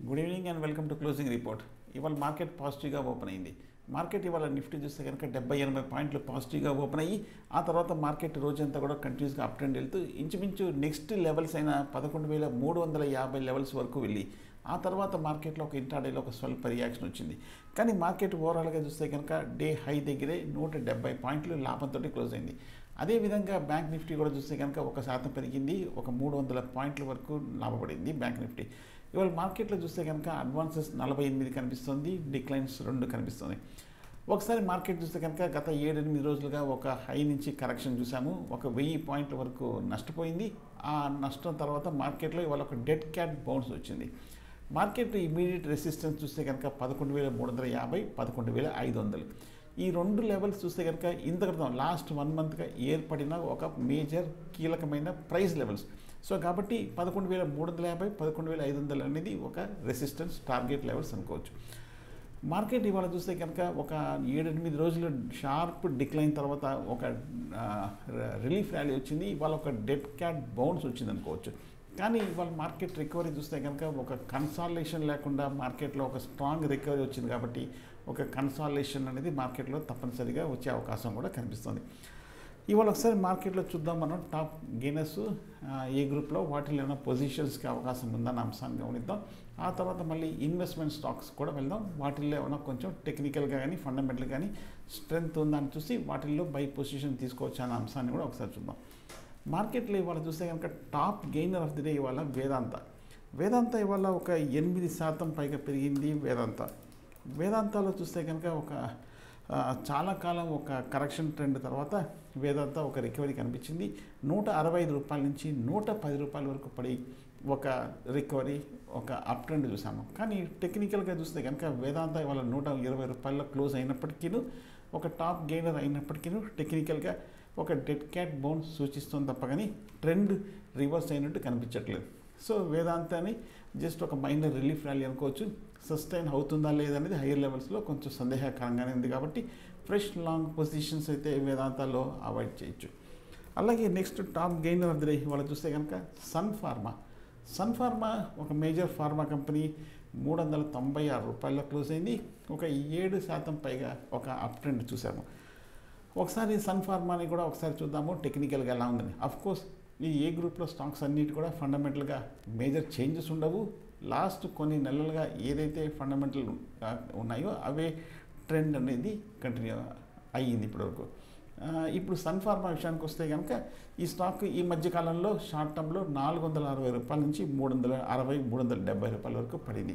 good evening and welcome to closing report ఇవాళ market పాజిటివ్గా open అయింది మార్కెట్ ఇవాళ నిఫ్టీ చూస్తే కనుక డెబ్బై ఎనభై పాయింట్లు పాజిటివ్గా ఓపెన్ అయ్యి ఆ తర్వాత మార్కెట్ రోజంతా కూడా కంటిన్యూస్గా అప్ ట్రెండ్ వెళ్తూ ఇంచుమించు నెక్స్ట్ లెవెల్స్ అయిన పదకొండు వేల మూడు వందల యాభై లెవెల్స్ వరకు వెళ్ళి ఆ తర్వాత మార్కెట్లో ఒక ఇంటాడేలో ఒక స్వల్ప రియాక్షన్ వచ్చింది కానీ మార్కెట్ ఓవరాల్గా చూస్తే కనుక డే హై దగ్గరే నూట డెబ్బై పాయింట్లు లాభంతో క్లోజ్ అయింది అదేవిధంగా బ్యాంక్ నిఫ్టీ కూడా చూస్తే కనుక ఒక శాతం పెరిగింది ఒక మూడు వందల పాయింట్ల వరకు లాభపడింది బ్యాంక్ నిఫ్టీ ఇవాళ మార్కెట్లో చూస్తే కనుక అడ్వాన్సెస్ నలభై ఎనిమిది కనిపిస్తుంది డిక్లైన్స్ రెండు కనిపిస్తుంది ఒకసారి మార్కెట్ చూస్తే కనుక గత ఏడెనిమిది రోజులుగా ఒక హై నుంచి కరెక్షన్ చూసాము ఒక వెయ్యి పాయింట్ల వరకు నష్టపోయింది ఆ నష్టం తర్వాత మార్కెట్లో ఇవాళ ఒక డెడ్ క్యాట్ బౌన్స్ వచ్చింది మార్కెట్ ఇమీడియట్ రెసిస్టెన్స్ చూస్తే కనుక పదకొండు వేల మూడు వందల యాభై పదకొండు వేల ఐదు వందలు ఈ రెండు లెవెల్స్ చూస్తే కనుక ఇంత క్రితం లాస్ట్ వన్ మంత్గా ఏర్పడిన ఒక మేజర్ కీలకమైన ప్రైస్ లెవెల్స్ సో కాబట్టి పదకొండు వేల మూడు వందల యాభై పదకొండు వేల ఐదు వందలు అనేది ఒక రెసిస్టెన్స్ టార్గెట్ లెవెల్స్ అనుకోవచ్చు మార్కెట్ ఇవాళ చూస్తే కనుక ఒక ఏడెనిమిది రోజులు షార్ప్ డిక్లైన్ తర్వాత ఒక రిలీఫ్ ర్యాలీ వచ్చింది ఇవాళ ఒక డెడ్ క్యాట్ బౌన్స్ వచ్చింది అనుకోవచ్చు కానీ ఇవాళ మార్కెట్ రికవరీ చూస్తే కనుక ఒక కన్సాలేషన్ లేకుండా మార్కెట్లో ఒక స్ట్రాంగ్ రికవరీ వచ్చింది కాబట్టి ఒక కన్సాలేషన్ అనేది మార్కెట్లో తప్పనిసరిగా వచ్చే అవకాశం కూడా కనిపిస్తుంది ఇవాళ ఒకసారి మార్కెట్లో చూద్దాం మనం టాప్ గెయినర్స్ ఏ గ్రూప్లో వాటిలో ఏమైనా పొజిషన్స్కి అవకాశం ఉందన్న అంశాన్ని గమనిద్దాం ఆ తర్వాత మళ్ళీ ఇన్వెస్ట్మెంట్ స్టాక్స్ కూడా వెళ్దాం వాటిల్లో ఏమైనా కొంచెం టెక్నికల్గా కానీ ఫండమెంటల్ కానీ స్ట్రెంగ్త్ ఉందని చూసి వాటిల్లో బై పొజిషన్ తీసుకోవచ్చు అన్న అంశాన్ని కూడా ఒకసారి చూద్దాం మార్కెట్లో ఇవాళ చూస్తే కనుక top gainer of the day ఇవాళ వేదాంత వేదాంత ఇవాళ ఒక ఎనిమిది శాతం పైగా పెరిగింది వేదాంత వేదాంతాలో చూస్తే కనుక ఒక చాలా కాలం ఒక కరెక్షన్ ట్రెండ్ తర్వాత వేదాంత ఒక రికవరీ కనిపించింది నూట అరవై ఐదు రూపాయల నుంచి నూట పది రూపాయల వరకు పడి ఒక రికవరీ ఒక అప్ ట్రెండ్ చూసాము కానీ టెక్నికల్గా చూస్తే కనుక వేదాంత ఇవాళ నూట ఇరవై రూపాయల్లో క్లోజ్ అయినప్పటికీ ఒక టాప్ గెయినర్ అయినప్పటికీ టెక్నికల్గా ఒక డెడ్ క్యాట్ బౌన్స్ సూచిస్తుంది తప్ప కానీ ట్రెండ్ రివర్స్ అయినట్టు కనిపించట్లేదు సో వేదాంతాన్ని జస్ట్ ఒక మైనర్ రిలీఫ్ ర్యాలీ అనుకోవచ్చు సస్టైన్ అవుతుందా లేదనేది హైయర్ లెవెల్స్లో కొంచెం సందేహకరంగానే ఉంది కాబట్టి ఫ్రెష్ లాంగ్ పొజిషన్స్ అయితే వేదాంతాల్లో అవాయిడ్ చేయొచ్చు అలాగే next top gainer of the day వాళ్ళు చూస్తే కనుక సన్ ఫార్మా సన్ ఫార్మా ఒక మేజర్ ఫార్మా కంపెనీ మూడు వందల తొంభై ఆరు రూపాయల్లో క్లోజ్ అయింది ఒక ఏడు శాతం పైగా ఒక అప్ ట్రెండ్ చూసాము ఒకసారి సన్ ఫార్మాని కూడా ఒకసారి చూద్దాము టెక్నికల్గా ఎలా ఉందని కోర్స్ ఈ ఏ గ్రూప్లో స్టాక్స్ అన్నిటి కూడా ఫండమెంటల్గా మేజర్ చేంజెస్ ఉండవు లాస్ట్ కొన్ని నెలలుగా ఏదైతే ఫండమెంటల్ ఉన్నాయో అవే ట్రెండ్ అనేది కంటిన్యూ అయ్యింది ఇప్పటివరకు ఇప్పుడు సన్ ఫార్మా విషయానికి వస్తే కనుక ఈ స్టాక్ ఈ మధ్యకాలంలో షార్ట్ టర్మ్లో నాలుగు వందల అరవై రూపాయల నుంచి మూడు వందల అరవై మూడు వందల డెబ్బై రూపాయల వరకు పడింది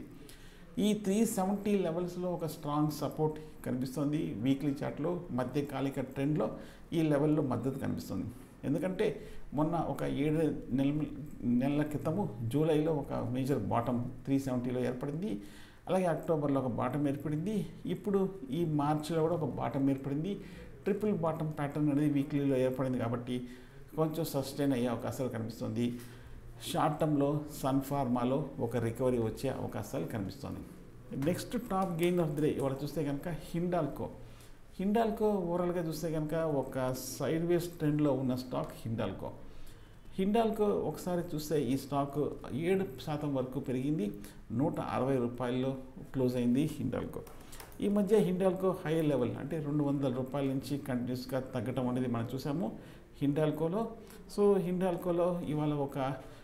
ఈ త్రీ సెవెంటీ లెవెల్స్లో ఒక స్ట్రాంగ్ సపోర్ట్ కనిపిస్తుంది వీక్లీ చార్ట్లో మధ్యకాలిక ట్రెండ్లో ఈ లెవెల్లో మద్దతు కనిపిస్తుంది ఎందుకంటే మొన్న ఒక ఏడు నెల నెలల క్రితము జూలైలో ఒక మేజర్ బాటమ్ త్రీ సెవెంటీలో ఏర్పడింది అలాగే అక్టోబర్లో ఒక బాటం ఏర్పడింది ఇప్పుడు ఈ మార్చిలో కూడా ఒక బాటం ఏర్పడింది ట్రిపుల్ బాటమ్ ప్యాటర్న్ అనేది వీక్లీలో ఏర్పడింది కాబట్టి కొంచెం సస్టైన్ అయ్యే అవకాశాలు కనిపిస్తుంది షార్ట్ టర్మ్లో సన్ ఫార్మాలో ఒక రికవరీ వచ్చే అవకాశాలు కనిపిస్తుంది next top gain of the day ఇవాళ చూస్తే కనుక హిండాల్కో హిండాల్కో ఓవరాల్గా చూస్తే కనుక ఒక సైడ్ వేస్ ట్రెండ్లో ఉన్న స్టాక్ హిండాల్కో హిండాల్కో ఒకసారి చూస్తే ఈ స్టాక్ ఏడు శాతం వరకు పెరిగింది నూట అరవై రూపాయల్లో క్లోజ్ అయింది హిండాల్కో ఈ మధ్య హిండాల్కో హై లెవెల్ అంటే రెండు వందల రూపాయల నుంచి కంటిన్యూస్గా తగ్గటం అనేది మనం చూసాము హిండాల్కోలో సో హిండాల్కోలో ఇవాళ ఒక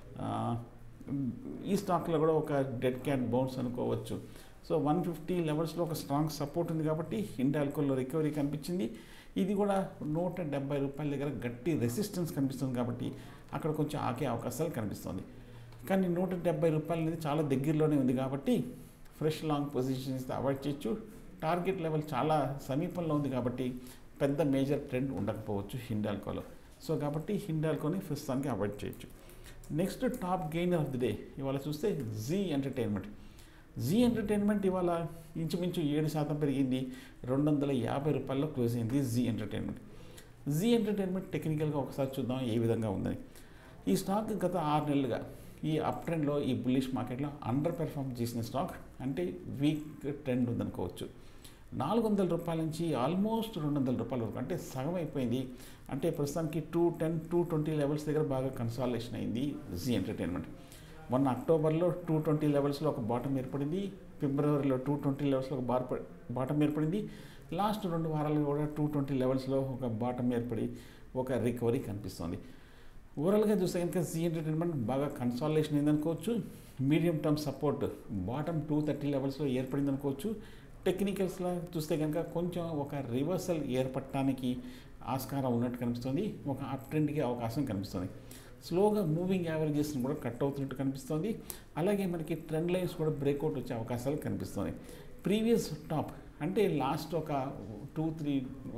ఈ స్టాక్లో కూడా ఒక డెడ్ క్యాట్ బౌన్స్ అనుకోవచ్చు సో వన్ ఫిఫ్టీ లెవెల్స్లో ఒక స్ట్రాంగ్ సపోర్ట్ ఉంది కాబట్టి హిండాల్కోలో రికవరీ కనిపించింది ఇది కూడా నూట డెబ్బై రూపాయల దగ్గర గట్టి రెసిస్టెన్స్ కనిపిస్తుంది కాబట్టి అక్కడ కొంచెం ఆకే అవకాశాలు కనిపిస్తుంది కానీ నూట డెబ్బై రూపాయలు అనేది చాలా దగ్గరలోనే ఉంది కాబట్టి ఫ్రెష్ లాంగ్ పొజిషన్స్ అవాయిడ్ చేయొచ్చు టార్గెట్ లెవెల్ చాలా సమీపంలో ఉంది కాబట్టి పెద్ద మేజర్ ట్రెండ్ ఉండకపోవచ్చు హిండాల్కోలో సో కాబట్టి హిండాల్కోని ప్రస్తుతానికి అవాయిడ్ చేయొచ్చు next top gainer of the day ఇవాళ చూస్తే జీ ఎంటర్టైన్మెంట్ జీ ఎంటర్టైన్మెంట్ ఇవాళ ఇంచుమించు ఏడు శాతం పెరిగింది రెండు వందల యాభై రూపాయల్లో క్లోజ్ అయింది జీ ఎంటర్టైన్మెంట్ జీ ఎంటర్టైన్మెంట్ టెక్నికల్గా ఒకసారి చూద్దాం ఏ విధంగా ఉందని ఈ స్టాక్ గత ఆరు నెలలుగా ఈ అప్ ట్రెండ్లో ఈ బుల్లిష్ మార్కెట్లో అండర్ పెర్ఫామ్ చేసిన స్టాక్ అంటే వీక్ ట్రెండ్ ఉందనుకోవచ్చు నాలుగు వందల రూపాయల నుంచి ఆల్మోస్ట్ రెండు వందల రూపాయల వరకు అంటే సగం అయిపోయింది అంటే ప్రస్తుతానికి two ten two twenty levels దగ్గర బాగా కన్సాలేషన్ అయింది జీ ఎంటర్టైన్మెంట్ మొన్న అక్టోబర్లో టూ ట్వంటీ లెవెల్స్లో ఒక బాటం ఏర్పడింది ఫిబ్రవరిలో టూ ట్వంటీ లెవెల్స్లో ఒక బార్ బాటం ఏర్పడింది లాస్ట్ రెండు వారాలు కూడా టూ ట్వంటీ లెవెల్స్లో ఒక బాటం ఏర్పడి ఒక రికవరీ కనిపిస్తుంది ఓవరాల్గా చూస్తే కనుక జీ ఎంటర్టైన్మెంట్ బాగా కన్సాలేషన్ అయిందనుకోవచ్చు medium term support bottom two thirty లెవెల్స్లో ఏర్పడింది అనుకోవచ్చు టెక్నికల్స్లో చూస్తే కనుక కొంచెం ఒక రివర్సల్ ఏర్పడటానికి ఆస్కారం ఉన్నట్టు కనిపిస్తుంది ఒక అప్ ట్రెండ్కి అవకాశం కనిపిస్తుంది స్లోగా మూవింగ్ యావరేజెస్ని కూడా కట్ అవుతున్నట్టు కనిపిస్తుంది అలాగే మనకి ట్రెండ్ లైన్స్ కూడా బ్రేక్అవుట్ వచ్చే అవకాశాలు కనిపిస్తుంది ప్రీవియస్ టాప్ అంటే లాస్ట్ ఒక టూ త్రీ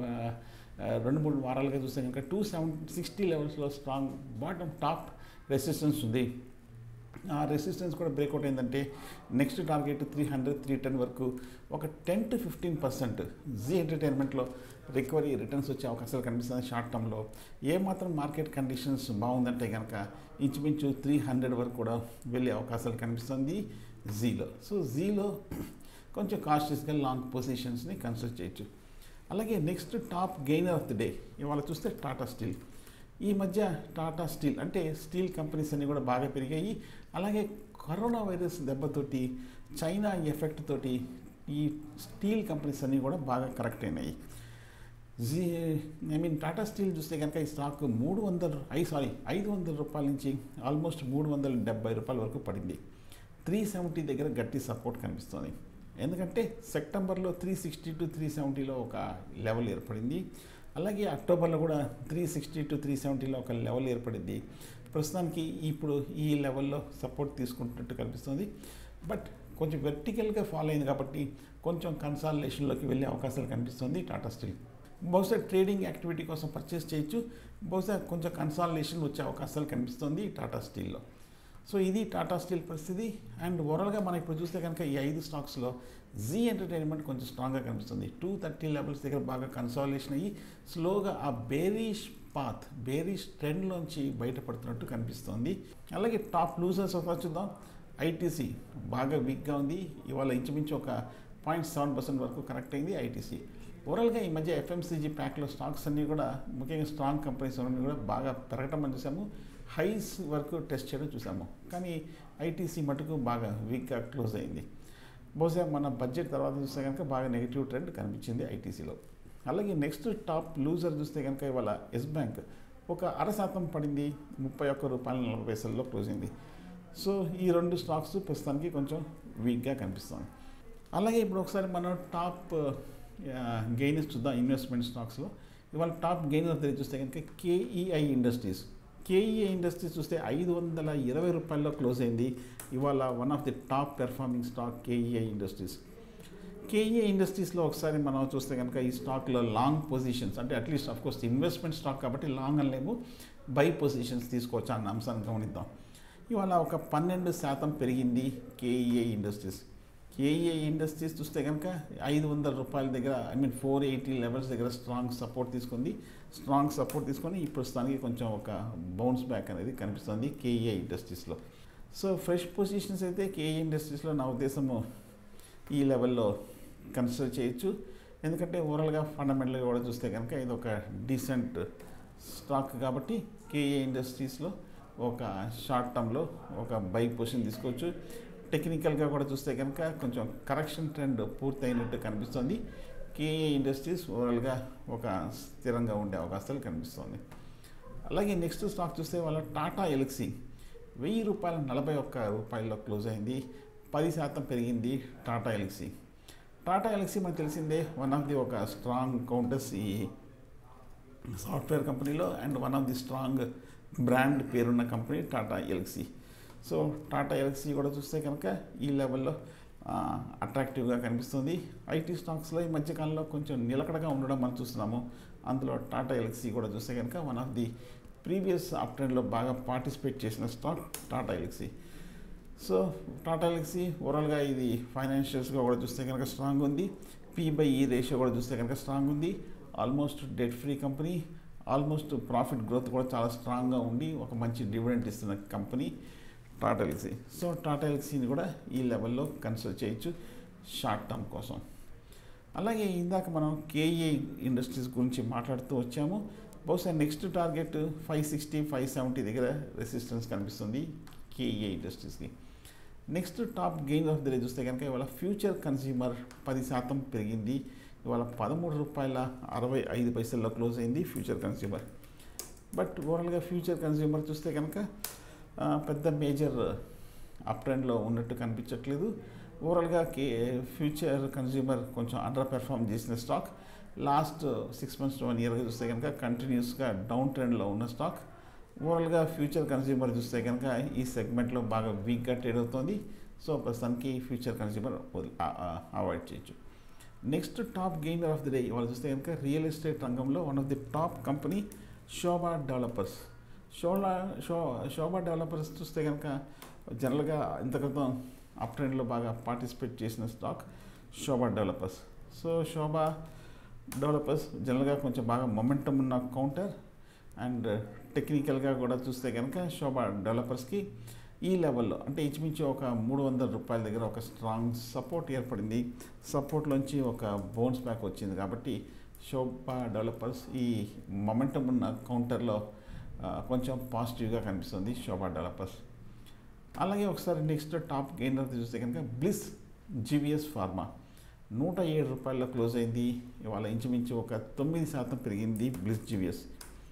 రెండు మూడు వారాలుగా చూస్తే కనుక టూ సెవెన్ సిక్స్టీ లెవెల్స్లో స్ట్రాంగ్ బాటమ్ టాప్ రెసిస్టెన్స్ ఉంది ఆ రెసిస్టెన్స్ కూడా బ్రేక్అవుట్ అయిందంటే next target three hundred three ten వరకు ఒక ten to fifteen percent Zee ఎంటర్టైన్మెంట్లో రికవరీ రిటర్న్స్ వచ్చే అవకాశాలు కనిపిస్తుంది షార్ట్ టర్మ్లో ఏమాత్రం మార్కెట్ కండిషన్స్ బాగుందంటే కనుక ఇంచుమించు త్రీ హండ్రెడ్ వరకు కూడా వెళ్ళే అవకాశాలు కనిపిస్తుంది జీలో సో జీలో కొంచెం కాస్టియస్గా లాంగ్ పొజిషన్స్ని కన్సిడర్ చేయొచ్చు అలాగే next top gainer of the day ఇవాళ చూస్తే టాటా స్టీల్ ఈ మధ్య టాటా స్టీల్ అంటే స్టీల్ కంపెనీస్ అన్నీ కూడా బాగా పెరిగాయి అలాగే కరోనా వైరస్ దెబ్బతోటి చైనా ఎఫెక్ట్ తోటి ఈ స్టీల్ కంపెనీస్ అన్నీ కూడా బాగా కరెక్ట్ అయినాయి Zee I mean Tata steel చూస్తే కనుక ఈ స్టాక్ మూడు వందల ఐ సారీ ఐదు వందల రూపాయల నుంచి ఆల్మోస్ట్ మూడు వందల డెబ్బై రూపాయల వరకు పడింది త్రీ సెవెంటీ దగ్గర గట్టి సపోర్ట్ కనిపిస్తుంది ఎందుకంటే సెప్టెంబర్లో త్రీ సిక్స్టీ టు త్రీ సెవెంటీలో ఒక లెవెల్ ఏర్పడింది అలాగే అక్టోబర్లో కూడా త్రీ సిక్స్టీ టు త్రీ సెవెంటీలో ఒక లెవెల్ ఏర్పడింది ప్రస్తుతానికి ఇప్పుడు ఈ లెవెల్లో సపోర్ట్ తీసుకుంటున్నట్టు కనిపిస్తుంది బట్ కొంచెం వెర్టికల్గా ఫాలో అయింది కాబట్టి కొంచెం కన్సాలిడేషన్లోకి వెళ్ళే అవకాశాలు కనిపిస్తుంది టాటా స్టీల్ బహుశా ట్రేడింగ్ యాక్టివిటీ కోసం పర్చేస్ చేయొచ్చు బహుశా కొంచెం కన్సాలిడేషన్ వచ్చే అవకాశాలు కనిపిస్తుంది టాటా స్టీల్లో సో ఇది టాటా స్టీల్ పరిస్థితి అండ్ ఓవరాల్గా మనం ఇప్పుడు చూస్తే కనుక ఈ ఐదు స్టాక్స్లో జీ ఎంటర్టైన్మెంట్ కొంచెం స్ట్రాంగ్గా కనిపిస్తుంది టూ థర్టీ లెవెల్స్ దగ్గర బాగా కన్సాలేషన్ అయ్యి స్లోగా ఆ బేరీష్ పాత్ బేరీష్ ట్రెండ్లోంచి బయటపడుతున్నట్టు కనిపిస్తుంది అలాగే టాప్ లూజర్స్ ఒకసారి చూద్దాం ఐటీసీ బాగా వీక్గా ఉంది ఇవాళ ఇంచుమించు ఒక పాయింట్ సెవెన్ పర్సెంట్ వరకు కరెక్ట్ అయింది ఐటీసీ ఓవరాల్గా ఈ మధ్య ఎఫ్ఎంసీజీ ప్యాక్లో స్టాక్స్ అన్నీ కూడా ముఖ్యంగా స్ట్రాంగ్ కంపెనీస్ అన్నీ కూడా బాగా పెరగటం మనం చూసాము హైస్ వరకు టెస్ట్ చేయడం చూసాము కానీ ఐటీసీ మటుకు బాగా వీక్గా క్లోజ్ అయింది బహుశా మన బడ్జెట్ తర్వాత చూస్తే కనుక బాగా నెగిటివ్ ట్రెండ్ కనిపించింది ఐటీసీలో అలాగే నెక్స్ట్ టాప్ లూజర్ చూస్తే కనుక ఇవాళ ఎస్ బ్యాంక్ ఒక అర శాతం పడింది ముప్పై ఒక్క రూపాయల నలభై పైసల్లో క్లోజ్ అయింది సో ఈ రెండు స్టాక్స్ ప్రస్తుతానికి కొంచెం వీక్గా కనిపిస్తుంది అలాగే ఇప్పుడు ఒకసారి మనం టాప్ గెయినర్స్ చూద్దాం ఇన్వెస్ట్మెంట్ స్టాక్స్లో ఇవాళ టాప్ గెయినర్ దగ్గర చూస్తే కనుక కేఈఐ ఇండస్ట్రీస్ కేఈఐ ఇండస్ట్రీస్ చూస్తే ఐదు వందల ఇరవై రూపాయల్లో క్లోజ్ అయింది ఇవాళ one of the top performing stock KEI industries KEI ఇండస్ట్రీస్లో ఒకసారి మనం చూస్తే కనుక ఈ స్టాక్లో లాంగ్ పొజిషన్స్ అంటే at least of course investment stock కాబట్టి లాంగ్ అనలేము బై పొజిషన్స్ తీసుకోవచ్చు అన్న అంశాన్ని గమనిద్దాం ఇవాళ ఒక పన్నెండు శాతం పెరిగింది కేఈఐ ఇండస్ట్రీస్ కేఈఐ ఇండస్ట్రీస్ చూస్తే కనుక ఐదు వందల రూపాయల దగ్గర I mean four eighty levels దగ్గర స్ట్రాంగ్ సపోర్ట్ తీసుకుంది స్ట్రాంగ్ సపోర్ట్ తీసుకొని ఈ ప్రస్తుతానికి కొంచెం ఒక బౌన్స్ బ్యాక్ అనేది కనిపిస్తుంది కేఈఐ ఇండస్ట్రీస్లో సో ఫ్రెష్ పొజిషన్స్ అయితే కేఈఐ ఇండస్ట్రీస్లో నా ఉద్దేశము ఈ లెవెల్లో కన్సిడర్ చేయొచ్చు ఎందుకంటే ఓవరాల్గా ఫండమెంటల్గా కూడా చూస్తే కనుక ఇది ఒక డీసెంట్ స్టాక్ కాబట్టి కేఏ ఇండస్ట్రీస్లో ఒక షార్ట్ టర్మ్లో ఒక బై పొజిషన్ తీసుకోవచ్చు టెక్నికల్గా కూడా చూస్తే కనుక కొంచెం కరెక్షన్ ట్రెండ్ పూర్తయినట్టు కనిపిస్తుంది కేఏ ఇండస్ట్రీస్ ఓవరాల్గా ఒక స్థిరంగా ఉండే అవకాశాలు కనిపిస్తుంది అలాగే నెక్స్ట్ స్టాక్ చూస్తే వాళ్ళ టాటా ఎలక్సీ వెయ్యి రూపాయల నలభై ఒక్క రూపాయల్లో క్లోజ్ అయింది పది శాతం పెరిగింది టాటా ఎలక్సీ టాటా ఎలక్సీ మనకు తెలిసిందే వన్ ఆఫ్ ది ఒక స్ట్రాంగ్ కౌంటర్స్ ఈ సాఫ్ట్వేర్ కంపెనీలో and one of the strong brand పేరున్న కంపెనీ టాటా ఎలక్సీ సో టాటా ఎలక్సీ కూడా చూస్తే కనుక ఈ లెవెల్లో అట్రాక్టివ్గా కనిపిస్తుంది ఐటీ స్టాక్స్లో ఈ మధ్యకాలంలో కొంచెం నిలకడగా ఉండడం మనం చూస్తున్నాము అందులో టాటా ఎలక్సీ కూడా చూస్తే కనుక one of the previous up ట్రెండ్లో బాగా పార్టిసిపేట్ చేసిన స్టాక్ టాటా ఎలక్సీ సో టాటా ఎలక్సీ ఓవరాల్గా ఇది ఫైనాన్షియల్స్గా కూడా చూస్తే కనుక స్ట్రాంగ్ ఉంది పీ బై ఈ రేషియో కూడా చూస్తే కనుక స్ట్రాంగ్ ఉంది almost debt free company almost profit growth కూడా చాలా స్ట్రాంగ్గా ఉండి ఒక మంచి డివిడెంట్ ఇస్తున్న కంపెనీ టాటా ఎలక్సీ సో టాటా ఎలక్సీని కూడా ఈ లెవెల్లో కన్సిడర్ చేయొచ్చు షార్ట్ టర్మ్ కోసం అలాగే ఇందాక మనం కేఈఐ ఇండస్ట్రీస్ గురించి మాట్లాడుతూ వచ్చాము బహుశా next target five sixty five seventy దగ్గర రెసిస్టెన్స్ కనిపిస్తుంది కేఈఏ ఇండస్ట్రీస్కి next top gain of the day చూస్తే కనుక ఇవాళ ఫ్యూచర్ కన్స్యూమర్ పది శాతం పెరిగింది ఇవాళ పదమూడు రూపాయల అరవై ఐదు పైసల్లో క్లోజ్ అయింది ఫ్యూచర్ కన్స్యూమర్ బట్ ఓవరాల్గా ఫ్యూచర్ కన్స్యూమర్ చూస్తే కనుక ఆ, పెద్ద మేజర్ అప్ ట్రెండ్లో ఉన్నట్టు కనిపించట్లేదు ఓవరాల్గా కే ఫ్యూచర్ కన్స్యూమర్ కొంచెం అండర్ పెర్ఫామ్ చేసిన stock last six months to one ఇయర్గా చూస్తే కనుక కంటిన్యూస్గా డౌన్ ట్రెండ్లో ఉన్న స్టాక్ ఓవరాల్గా ఫ్యూచర్ కన్స్యూమర్ చూస్తే కనుక ఈ సెగ్మెంట్లో బాగా వీక్గా ట్రేడ్ అవుతుంది సో ప్రస్తుతానికి ఫ్యూచర్ కన్స్యూమర్ అవాయిడ్ చేయొచ్చు next top gainer of the day ఇవాళ చూస్తే కనుక రియల్ ఎస్టేట్ రంగంలో one of the top company Sobha developers షోలా షో శోభా డెవలపర్స్ చూస్తే కనుక జనరల్గా ఇంత క్రితం అప్ ట్రెండ్లో బాగా పార్టిసిపేట్ చేసిన stock Sobha developers so Sobha developers జనరల్గా కొంచెం బాగా మొమెంటం ఉన్న కౌంటర్ అండ్ టెక్నికల్గా కూడా చూస్తే కనుక శోభా డెవలపర్స్కి ఈ లెవెల్లో అంటే ఇంచుమించు ఒక మూడు వందల రూపాయల దగ్గర ఒక స్ట్రాంగ్ సపోర్ట్ ఏర్పడింది సపోర్ట్లోంచి ఒక బౌన్స్ బ్యాక్ వచ్చింది కాబట్టి శోభా డెవలపర్స్ ఈ మొమెంటం ఉన్న కౌంటర్లో ఆ, కొంచెం పాజిటివ్గా కనిపిస్తుంది శోభా డెవలపర్స్ అలాగే ఒకసారి నెక్స్ట్ టాప్ గెయినర్ చూస్తే కనుక బ్లిస్ జీవీఎస్ ఫార్మా నూట ఏడు రూపాయల్లో క్లోజ్ అయింది ఇవాళ ఇంచుమించు ఒక తొమ్మిది శాతం పెరిగింది బ్లిస్ జీవీఎస్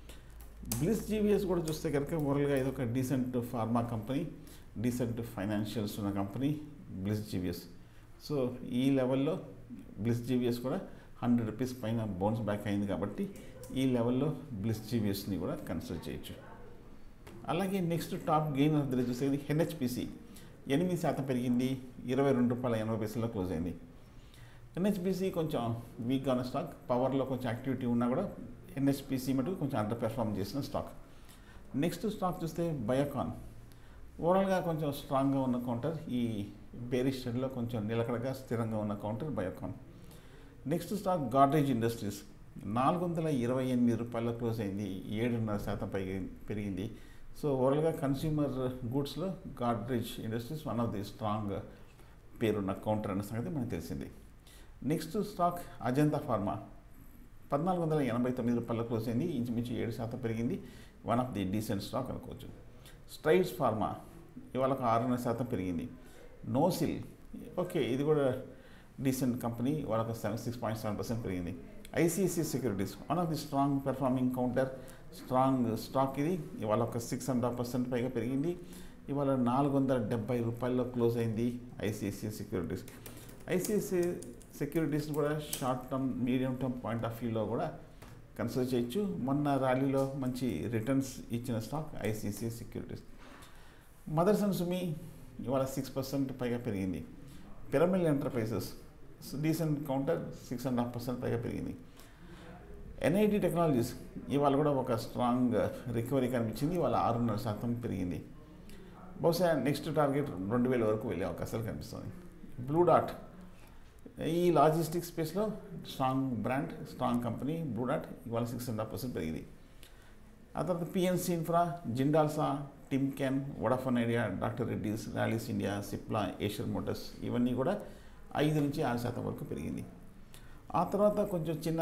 బ్లిస్ జీవీఎస్ కూడా చూస్తే కనుక ఓవరాల్గా ఇది ఒక decent pharma company decent financials ఉన్న కంపెనీ బ్లిస్ జీవీఎస్ సో ఈ లెవెల్లో బ్లిస్ జీవీఎస్ కూడా హండ్రెడ్ రూపీస్ పైన బౌన్స్ బ్యాక్ అయింది కాబట్టి ఈ లెవెల్లో బ్లిస్ జీవీఎస్ని కూడా కన్సిడర్ చేయొచ్చు అలాగే next top gain of the day చూసేది హెన్హెచ్పిసి ఎనిమిది శాతం పెరిగింది ఇరవై రెండు రూపాయల ఎనభై పైసల్లో క్లోజ్ అయింది ఎన్హెచ్పిసి కొంచెం వీక్గా ఉన్న స్టాక్ పవర్లో కొంచెం యాక్టివిటీ ఉన్నా కూడా ఎన్హెచ్పిసి మటుకు కొంచెం అండర్ పెర్ఫామ్ చేసిన స్టాక్ నెక్స్ట్ స్టాక్ చూస్తే బయోకాన్ ఓవరాల్గా కొంచెం స్ట్రాంగ్గా ఉన్న కౌంటర్ ఈ బేరిష్ ట్రెండ్లో కొంచెం నిలకడగా స్థిరంగా ఉన్న counter Biocon next stock Godrej industries నాలుగు వందల ఇరవై ఎనిమిది రూపాయల క్లోజ్ అయింది ఏడున్నర శాతం పై పెరిగింది సో ఓవరాల్గా కన్స్యూమర్ గూడ్స్లో Godrej industries one of the strong పేరున్న కౌంటర్ అన్న సంగతి మనకు తెలిసింది నెక్స్ట్ స్టాక్ అజంతా ఫార్మా పద్నాలుగు వందల ఎనభై తొమ్మిది రూపాయల క్లోజ్ అయింది ఇంచుమించు ఏడు శాతం పెరిగింది one of the decent stock అనుకోవచ్చు స్ట్రైట్స్ ఫార్మా ఇవాళ ఒక ఆరున్నర శాతం పెరిగింది నోసిల్ ఓకే ఇది కూడా డీసెంట్ కంపెనీ వాళ్ళకి seven six point seven percent పెరిగింది ICICI securities one of the strong performing counter strong stock ఇది ఇవాళ ఒక సిక్స్ అండ్ హాఫ్ పర్సెంట్ పైగా పెరిగింది ఇవాళ నాలుగు వందల డెబ్బై రూపాయల్లో క్లోజ్ అయింది ఐసిఐసిఐ సెక్యూరిటీస్ ఐసిఐసిఐ సెక్యూరిటీస్ కూడా short term medium term point of వ్యూలో కూడా కన్సిడర్ చేయొచ్చు మొన్న ర్యాలీలో మంచి రిటర్న్స్ ఇచ్చిన stock ICICI securities Motherson Sumi ఇవాళ సిక్స్ పర్సెంట్ పైగా పెరిగింది Piramal enterprises decent counter six and half percent పైగా పెరిగింది ఎన్ఐటి టెక్నాలజీస్ ఇవాళ కూడా ఒక స్ట్రాంగ్ రికవరీ కనిపించింది ఇవాళ ఆరున్నర శాతం పెరిగింది బహుశా నెక్స్ట్ టార్గెట్ రెండు వేల వరకు వెళ్ళే అవకాశాలు కనిపిస్తుంది బ్లూ డాట్ ఈ లాజిస్టిక్స్ స్పేస్లో strong brand strong company Blue డాట్ ఇవాళ సిక్స్ అండ్ హాఫ్ పర్సెంట్ పెరిగింది ఆ తర్వాత PNC infra Jindal Saw Timken Vodafone Idea doctor Reddy's Rallis India Cipla Asian motors ఇవన్నీ కూడా ఐదు నుంచి ఆరు శాతం వరకు పెరిగింది ఆ తర్వాత కొంచెం చిన్న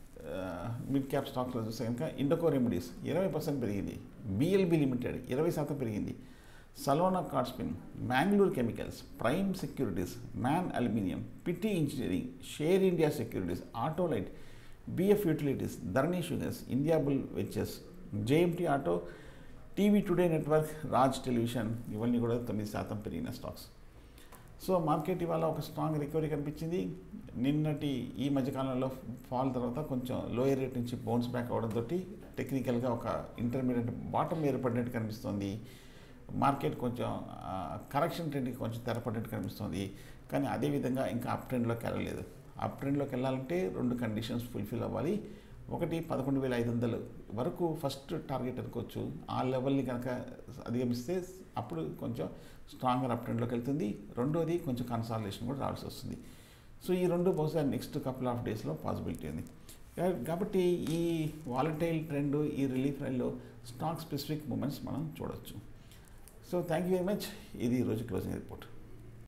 మిడ్ క్యాప్ స్టాక్లో చూస్తే కనుక ఇండోకో రెమెడీస్ ఇరవై పర్సెంట్ పెరిగింది బిఎల్బి లిమిటెడ్ ఇరవై శాతం పెరిగింది Salona cotspin Mangalore chemicals prime securities man aluminium PT engineering share India securities autolite BF utilities Dharani sugars India bull ventures JMT auto TV today network Raj television ఇవన్నీ కూడా తొమ్మిది శాతం పెరిగిన స్టాక్స్ సో మార్కెట్ ఇవాళ ఒక స్ట్రాంగ్ రికవరీ కనిపించింది నిన్నటి ఈ మధ్యకాలంలో ఫాల్ తర్వాత కొంచెం లోయర్ రేట్ నుంచి బౌన్స్ బ్యాక్ అవడంతో టెక్నికల్గా ఒక ఇంటర్మీడియట్ బాటమ్ ఏర్పడినట్టు కనిపిస్తుంది మార్కెట్ కొంచెం కరెక్షన్ ట్రెండ్కి కొంచెం తెరపడినట్టు కనిపిస్తుంది కానీ అదేవిధంగా ఇంకా అప్ ట్రెండ్లోకి వెళ్ళలేదు అప్ ట్రెండ్లోకి వెళ్ళాలంటే రెండు కండిషన్స్ ఫుల్ఫిల్ అవ్వాలి ఒకటి పదకొండు వేల ఐదు వందలు వరకు ఫస్ట్ టార్గెట్ అనుకోవచ్చు ఆ లెవెల్ని కనుక అధిగమిస్తే అప్పుడు కొంచెం స్ట్రాంగర్ అప్ ట్రెండ్లోకి వెళ్తుంది రెండోది కొంచెం కన్సాలిడేషన్ కూడా రావాల్సి వస్తుంది సో ఈ రెండు బహుశా నెక్స్ట్ కపుల్ ఆఫ్ డేస్లో పాసిబిలిటీ ఉంది కా- కాబట్టి ఈ వాలటైల్ ట్రెండ్ ఈ రిలీఫ్ ట్రెండ్లో స్టాక్ స్పెసిఫిక్ మూమెంట్స్ మనం చూడొచ్చు so thank you very much ఇది ఈరోజు క్లోజింగ్ రిపోర్ట్